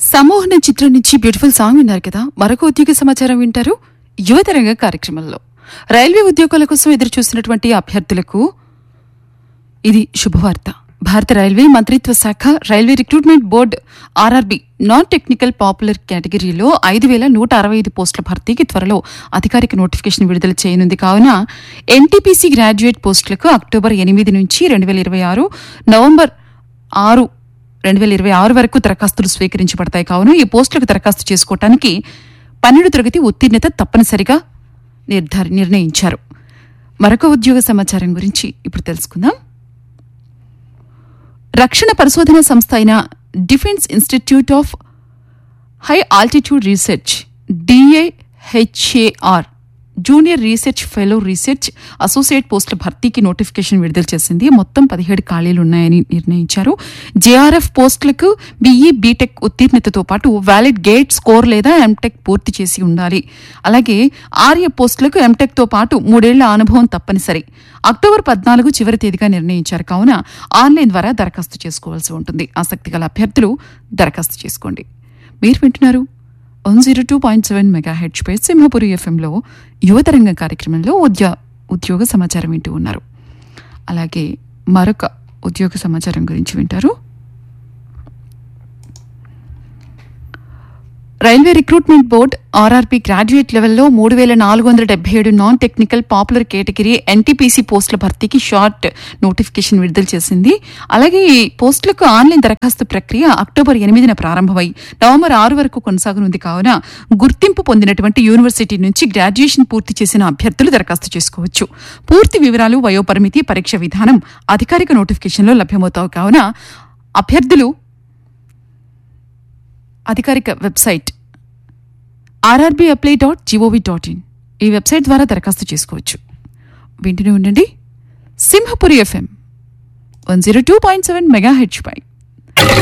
సమోహన చిత్రం నుంచి beautiful song విన్నారు కదా మరొక ఉద్యోగ సమాచారం వింటారు యువతరంగ కార్యక్రమంలో రైల్వే ఉద్యోగాల కోసం ఎదురు చూస్తున్నటువంటి అభ్యర్థులకు ఇది శుభవార్త భారత రైల్వే మంత్రిత్వ శాఖ railway recruitment board RRB non technical popular కేటగిరీలో ఐదు వేల నూట అరవై ఐదు పోస్టుల భర్తీకి త్వరలో అధికారిక నోటిఫికేషన్ విడుదల చేయనుంది కావున ఎన్టీపీసీ గ్రాడ్యుయేట్ పోస్టులకు అక్టోబర్ ఎనిమిది నుంచి రెండు వేల ఇరవై ఆరు నవంబర్ ఆరు రెండు వేల ఇరవై ఆరు వరకు దరఖాస్తులు స్వీకరించబడతాయి కావున ఈ పోస్టులకు దరఖాస్తు చేసుకోవటానికి పన్నెండు తరగతి ఉత్తీర్ణత తప్పనిసరిగా నిర్ధారి నిర్ణయించారు మరొక ఉద్యోగ సమాచారం గురించి ఇప్పుడు తెలుసుకుందాం రక్షణ పరిశోధన సంస్థ అయిన defence institute of high altitude research DIHAR junior research fellow research associate పోస్టుల భర్తీకి నోటిఫికేషన్ విడుదల చేసింది మొత్తం పదిహేడు ఖాళీలు ఉన్నాయని నిర్ణయించారు జేఆర్ఎఫ్ పోస్టులకు బీఈ బీటెక్ ఉత్తీర్ణతతో పాటు వ్యాలిడ్ గేట్ స్కోర్ లేదా ఎంటెక్ పూర్తి చేసి ఉండాలి అలాగే ఆర్య పోస్టులకు ఎంటెక్తో పాటు మూడేళ్ల అనుభవం తప్పనిసరి అక్టోబర్ పద్నాలుగు చివరి తేదీగా నిర్ణయించారు కావున ఆన్లైన్ ద్వారా దరఖాస్తు చేసుకోవాల్సి ఉంటుంది ఆసక్తి గల అభ్యర్థులు దరఖాస్తు చేసుకోండి మీరు వింటున్నారు one zero two point seven మెగా హెచ్ పై సింహపురి ఎఫ్ఎంలో యువతరంగ కార్యక్రమంలో ఉద్యో ఉద్యోగ సమాచారం వింటూ ఉన్నారు అలాగే మరొక ఉద్యోగ సమాచారం గురించి వింటారు railway recruitment board RRB graduate లెవెల్లో మూడు వేల నాలుగు వందల డెబ్బై ఏడు non technical popular category NTPC పోస్టుల భర్తీకి షార్ట్ నోటిఫికేషన్ విడుదల చేసింది అలాగే ఈ పోస్టులకు ఆన్లైన్ దరఖాస్తు ప్రక్రియ అక్టోబర్ ఎనిమిదిన ప్రారంభమై నవంబర్ ఆరు వరకు కొనసాగనుంది కావున గుర్తింపు పొందినటువంటి యూనివర్సిటీ నుంచి గ్రాడ్యుయేషన్ పూర్తి చేసిన అభ్యర్థులు దరఖాస్తు చేసుకోవచ్చు పూర్తి వివరాలు వయోపరిమితి పరీక్ష విధానం అధికారిక నోటిఫికేషన్లో లభ్యమవుతావు కావున అభ్యర్థులు అధికారిక website RRB apply dot gov dot in ఈ వెబ్సైట్ ద్వారా దరఖాస్తు చేసుకోవచ్చు వింటూనే ఉండండి Simhapuri FM one zero two point seven మెగా హెచ్ పై